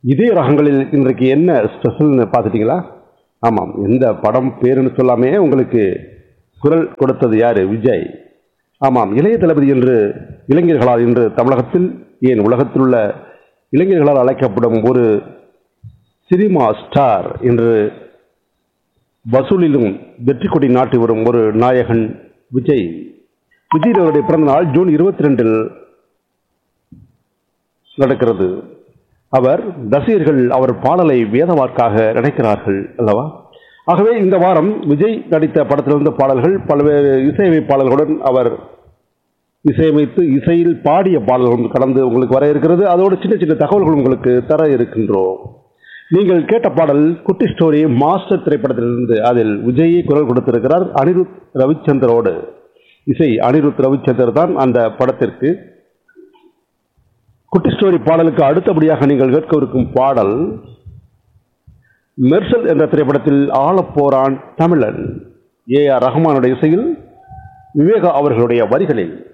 இதே ரகங்களில் இன்றைக்கு என்ன ஸ்பெஷல்னு பார்த்துட்டீங்களா ஆமாம் எந்த படம் பேருன்னு சொல்லாமே உங்களுக்கு குரல் கொடுத்தது யாரு விஜய் ஆமாம் இளைய தளபதி என்று இளைஞர்களால் இன்று தமிழகத்தில் ஏன் உலகத்தில் உள்ள இளைஞர்களால் அழைக்கப்படும் ஒரு சினிமா ஸ்டார் என்று வசூலிலும் வெற்றி கொடி நாட்டி வரும் ஒரு நாயகன் விஜய் விஜய் அவருடைய பிறந்த நாள் ஜூன் இருபத்தி ரெண்டில் நடக்கிறது அவர் ரசிகர்கள் அவர் பாடலை வேதவாக்காக நினைக்கிறார்கள் அல்லவா ஆகவே இந்த வாரம் விஜய் நடித்த படத்திலிருந்த பாடல்கள் பல்வேறு இசையமைப்பாளர்களுடன் அவர் இசையமைத்து இசையில் பாடிய பாடல்களும் கடந்து உங்களுக்கு வர இருக்கிறது அதோடு சின்ன சின்ன தகவல்கள் உங்களுக்கு தர இருக்கின்றோம் நீங்கள் கேட்ட பாடல் குட்டி ஸ்டோரி மாஸ்டர் திரைப்படத்திலிருந்து அதில் விஜயை குரல் கொடுத்திருக்கிறார் அனிருத் ரவிச்சந்தரோடு இசை அனிருத் ரவிச்சந்தர் தான் அந்த படத்திற்கு குட்டி ஸ்டோரி பாடலுக்கு அடுத்தபடியாக நீங்கள் கேட்கவிருக்கும் பாடல் மெர்சல் என்ற திரைப்படத்தில் ஆளப்போரான் தமிழன் ஏ ஆர் ரஹ்மானுடைய இசையில் விவேகா அவர்களுடைய வரிகளில்